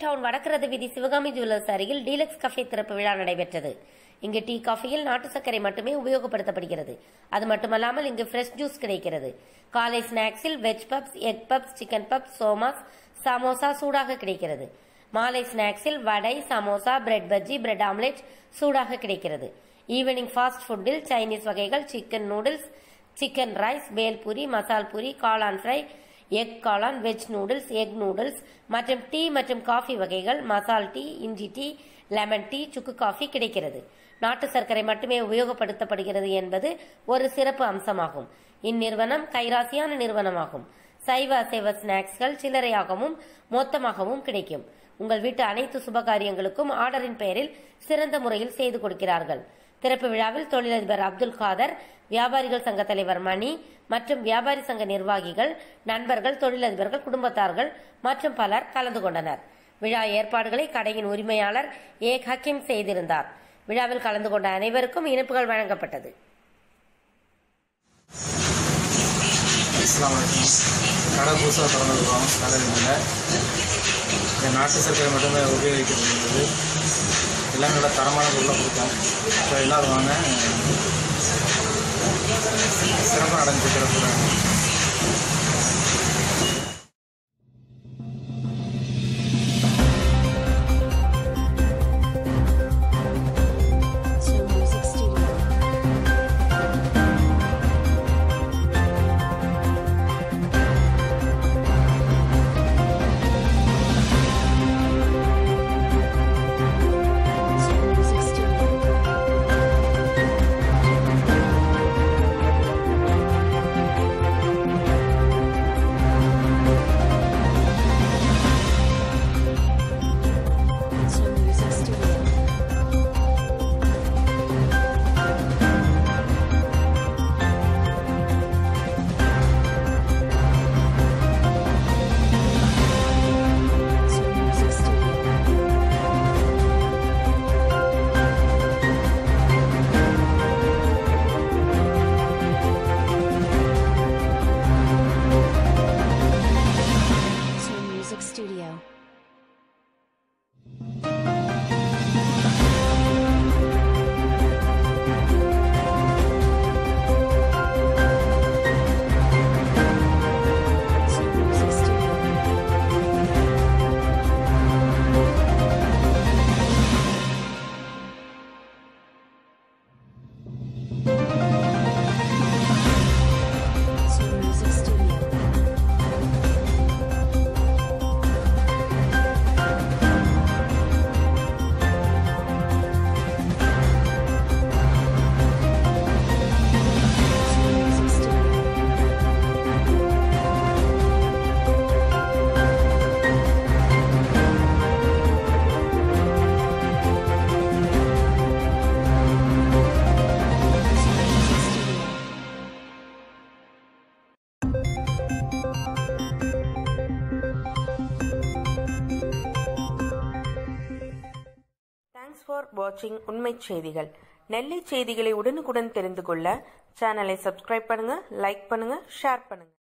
Down வடக்கு வீதி Sivakami jewellers அருகில் டீலக்ஸ் கஃபே திறப்பு விழா நடைபெற்றது இங்கு டீ காஃபியில் நாட்டு சர்க்கரை மட்டுமே உபயோகப்படுத்தப்படுகிறது அது மட்டுமல்லாமல் இங்கு ஃப்ரெஷ் ஜூஸ் கிடைக்கிறது காலை ஸ்நாக்ஸில் veg puffs egg puffs chicken puffs சோமாஸ் சமோசா சூடாக கிடைக்கிறது மாலை ஸ்நாக்ஸில் vada samosa bread bajji bread omelette சூடாக கிடைக்கிறது ஈவினிங் ஃபாஸ்ட் ஃபுட்டில் சைனீஸ் வகைகள் chicken noodles chicken rice bhelpuri masal puri காளான் ஃப்ரை எக் காளான் வெஜ் நூடுல்ஸ் எக் நூடுல்ஸ் மற்றும் டீ மற்றும் காஃபி வகைகள் மசால் டீ இஞ்சி டீ லெமன் டீ சுக்கு காஃபி கிடைக்கிறது நாட்டு சர்க்கரை மட்டுமே உபயோகப்படுத்தப்படுகிறது என்பது ஒரு சிறப்பு அம்சமாகும் இந்நிறுவனம் கைராசியான நிறுவனமாகும் சைவ அசைவ ஸ்நாக்ஸ்கள் சில்லறையாகவும் மொத்தமாகவும் கிடைக்கும் உங்கள் வீட்டு அனைத்து சுபகாரியங்களுக்கும் ஆர்டரின் பெயரில் சிறந்த முறையில் செய்து கொடுக்கிறார்கள் திறப்பு விழாவில் தொழிலதிபர் அப்துல் காதர் வியாபாரிகள் சங்க தலைவர் மணி மற்றும் வியாபாரி சங்க நிர்வாகிகள் நண்பர்கள் தொழிலதிபர்கள் குடும்பத்தார்கள் மற்றும் பலர் கலந்து கொண்டனர் விழா ஏற்பாடுகளை கடையின் உரிமையாளர் ஏ ஹக்கீம் செய்திருந்தார் விழாவில் கலந்து கொண்ட அனைவருக்கும் இனிப்புகள் வழங்கப்பட்டது அஸ்லாம் வலைக்கம் கடை புதுசாக திறந்துருக்கோம் கடையில் இந்த நாட்டு சர்க்கரை மட்டுமே உபயோகிக்கப்படுகிறது எல்லாம் நல்லா தரமான பொருளாக கொடுத்தோம் ஸோ எல்லோரும் வாங்க சிறப்பாக நடந்துச்சு சிறப்பு Snow Music Studio. Snow Music Studio. Snow Music Studio. Snow Music Studio. Snow Music Studio. Snow Music Studio. Snow Music Studio. Snow Music Studio. Snow Music Studio. Thanks for வாட்சிங் உண்மை செய்திகள் நெல்லை செய்திகளை உடனுக்குடன் தெரிந்து கொள்ள சேனலை சப்ஸ்கிரைப் பண்ணுங்க லைக் பண்ணுங்க ஷேர் பண்ணுங்க